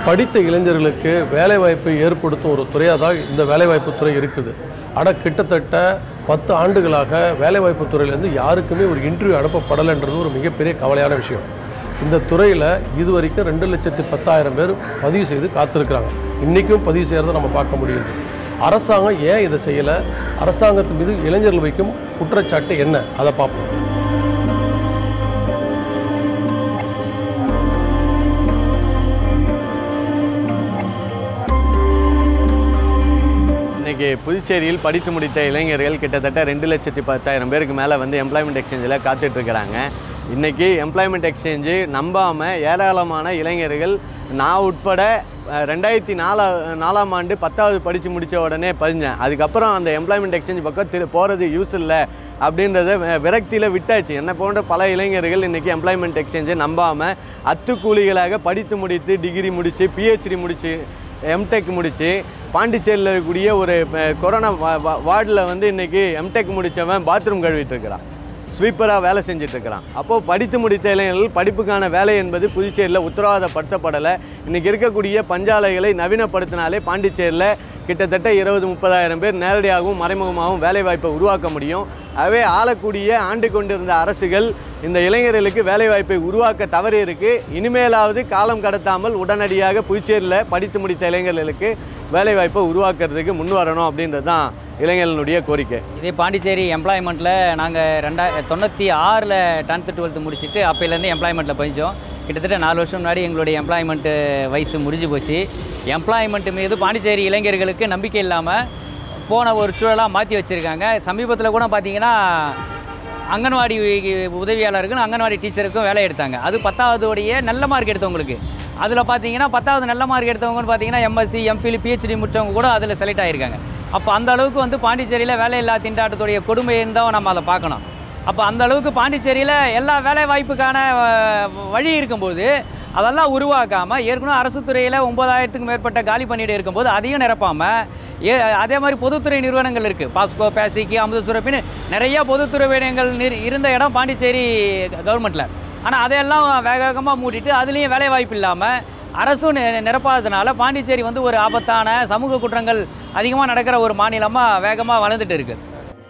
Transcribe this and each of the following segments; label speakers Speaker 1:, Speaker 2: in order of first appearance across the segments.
Speaker 1: படித்த இளைஞர்களுக்கு வேலைவாய்ப்பை ஏற்படுத்தும் ஒரு துறையாக தான் இந்த வேலைவாய்ப்பு துறை இருக்குது ஆனால் கிட்டத்தட்ட பத்து ஆண்டுகளாக வேலைவாய்ப்பு துறையிலேருந்து யாருக்குமே ஒரு இன்டர்வியூ அனுப்பப்படலைன்றது ஒரு மிகப்பெரிய கவலையான விஷயம் இந்த துறையில் இது வரைக்கும் ரெண்டு லட்சத்தி பத்தாயிரம் பேர் பதிவு செய்து காத்திருக்கிறாங்க இன்றைக்கும் பதிவு செய்கிறத நம்ம பார்க்க முடியுது அரசாங்கம் ஏன் இதை செய்யலை அரசாங்கத்து மீது இளைஞர்கள் வைக்கும் குற்றச்சாட்டு என்ன அதை பார்ப்போம்
Speaker 2: இன்னைக்கு புதுச்சேரியில் படித்து முடித்த இளைஞர்கள் கிட்டத்தட்ட ரெண்டு லட்சத்தி பத்தாயிரம் பேருக்கு மேலே வந்து எம்ப்ளாய்மெண்ட் எக்ஸ்சேஞ்சில் காத்துட்ருக்கிறாங்க இன்றைக்கி எம்ப்ளாய்மெண்ட் எக்ஸ்சேஞ்சு நம்பாமல் ஏராளமான இளைஞர்கள் நான் உட்பட அஹ், ரெண்டாயிரத்தி நாலா நாலாம் ஆண்டு பத்தாவது படித்து முடித்த உடனே பதிஞ்சேன் அதுக்கப்புறம் அந்த எம்ப்ளாய்மெண்ட் எக்ஸ்சேஞ்ச் பக்கம் திரு போகிறது யூஸ் இல்லை அப்படின்றத வி- விரக்தியில் விட்டாச்சு என்னை போன்ற பல இளைஞர்கள் இன்றைக்கி எம்ப்ளாய்மெண்ட் எக்ஸ்சேஞ்சை நம்பாமல் அத்துக்கூலிகளாக படித்து முடித்து டிகிரி முடித்து பிஹெச்டி முடித்து எம்டெக் முடித்து பாண்டிச்சேரியில் இருக்கக்கூடிய ஒரு அஹ், கொரோனா வார்டில் வந்து இன்றைக்கி எம்டெக் முடித்தவன் பாத்ரூம் கழுவிட்டு இருக்கிறான் ஸ்வீப்பராக வேலை செஞ்சுட்டு இருக்கிறான் அப்போது படித்து முடித்த இளைஞர்கள் படிப்புக்கான வேலை என்பது புதுச்சேரியில் உத்தரவாதப்படுத்தப்படலை இன்றைக்கி இருக்கக்கூடிய பஞ்சாலைகளை நவீனப்படுத்தினாலே பாண்டிச்சேரியில் கிட்டத்தட்ட இருபது முப்பதாயிரம் பேர் நேரடியாகவும் மறைமுகமாகவும் வேலைவாய்ப்பை உருவாக்க முடியும் ஆகவே ஆளக்கூடிய ஆண்டு கொண்டிருந்த அரசுகள் இந்த இளைஞர்களுக்கு வேலைவாய்ப்பை உருவாக்க தவறி இருக்கு இனிமேலாவது காலம் கடத்தாமல் உடனடியாக புதுச்சேரியில் படித்து முடித்த இளைஞர்களுக்கு வேலைவாய்ப்பை உருவாக்குறதுக்கு முன் வரணும் அப்படின்றது தான் இளைஞர்களுடைய கோரிக்கை
Speaker 3: இதே பாண்டிச்சேரி எம்ப்ளாய்மெண்ட்டில் நாங்கள் ரெண்டா தொண்ணூற்றி ஆறில் டென்த்து டுவெல்த்து முடிச்சுட்டு அப்போலேருந்து எம்ப்ளாய்மெண்ட்டில் பதிஞ்சோம் கிட்டத்தட்ட நாலு வருஷம் முன்னாடி எங்களுடைய எம்ப்ளாய்மெண்ட்டு வயசு முடிஞ்சு போச்சு எம்ப்ளாய்மெண்ட் மீது பாண்டிச்சேரி இளைஞர்களுக்கு நம்பிக்கை இல்லாமல் போன ஒரு சூழலாக மாற்றி வச்சுருக்காங்க சமீபத்தில் கூட பார்த்தீங்கன்னா அங்கன்வாடி உதவியாளருக்கும் அங்கன்வாடி டீச்சருக்கும் வேலை எடுத்தாங்க அது பத்தாவதுடைய நல்ல மார்க் எடுத்தவங்களுக்கு அதில் பார்த்தீங்கன்னா பத்தாவது நல்ல மார்க் எடுத்தவங்கன்னு பார்த்தீங்கன்னா எம்எஸ்சி எம்ஃபில் பிஹெச்டி முடிச்சவங்க கூட அதில் செலக்ட் ஆகியிருக்காங்க அப்போ அந்த அளவுக்கு வந்து பாண்டிச்சேரியில் வேலையில்லா திண்டாட்டத்துடைய கொடுமைன்னு தான் நம்ம அதை பார்க்கணும் அப்போ அந்த அளவுக்கு பாண்டிச்சேரியில் எல்லா வேலை வாய்ப்புக்கான அஹ், வழி இருக்கும்போது அதெல்லாம் உருவாக்காமல் ஏற்கனவே அரசு துறையில் ஒன்பதாயிரத்துக்கும் மேற்பட்ட காலி பணியிடம் இருக்கும்போது அதையும் நிரப்பாமல் ஏ அதே மாதிரி பொதுத்துறை நிறுவனங்கள் இருக்குது பாப்ஸ்கோ பேசிக்கு அமுத சுரப்பின்னு நிறைய பொதுத்துறை நிறுவனங்கள் நிர்- இருந்த இடம் பாண்டிச்சேரி கவர்மெண்ட்டில் ஆனால் அதையெல்லாம் வேக வேகமாக மூடிட்டு அதுலேயும் வேலை வாய்ப்பு இல்லாமல் அரசும் நி- நிரப்பாததுனால பாண்டிச்சேரி வந்து ஒரு ஆபத்தான சமூக குற்றங்கள் அதிகமாக நடக்கிற ஒரு மாநிலமாக வேகமாக வளர்ந்துட்டு இருக்குது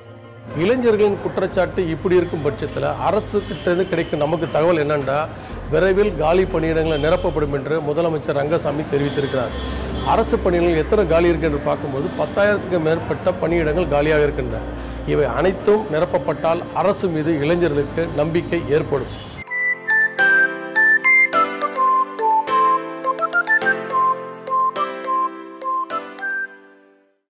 Speaker 1: இளைஞர்களின் குற்றச்சாட்டு இப்படி இருக்கும் பட்சத்தில் அரசுக்கிட்டேருந்து கிடைக்கும் நமக்கு தகவல் என்னன்னா விரைவில் காலி பணியிடங்கள் நிரப்பப்படும் என்று முதலமைச்சர் ரங்கசாமி தெரிவித்திருக்கிறார் அரசு பணியிடங்கள் எத்தனை காலி இருக்கு என்று பார்க்கும்போது பத்தாயிரத்துக்கு மேற்பட்ட பணியிடங்கள் காலியாக இருக்கின்றன இவை அனைத்தும் நிரப்பப்பட்டால் அரசு மீது இளைஞர்களுக்கு நம்பிக்கை ஏற்படும்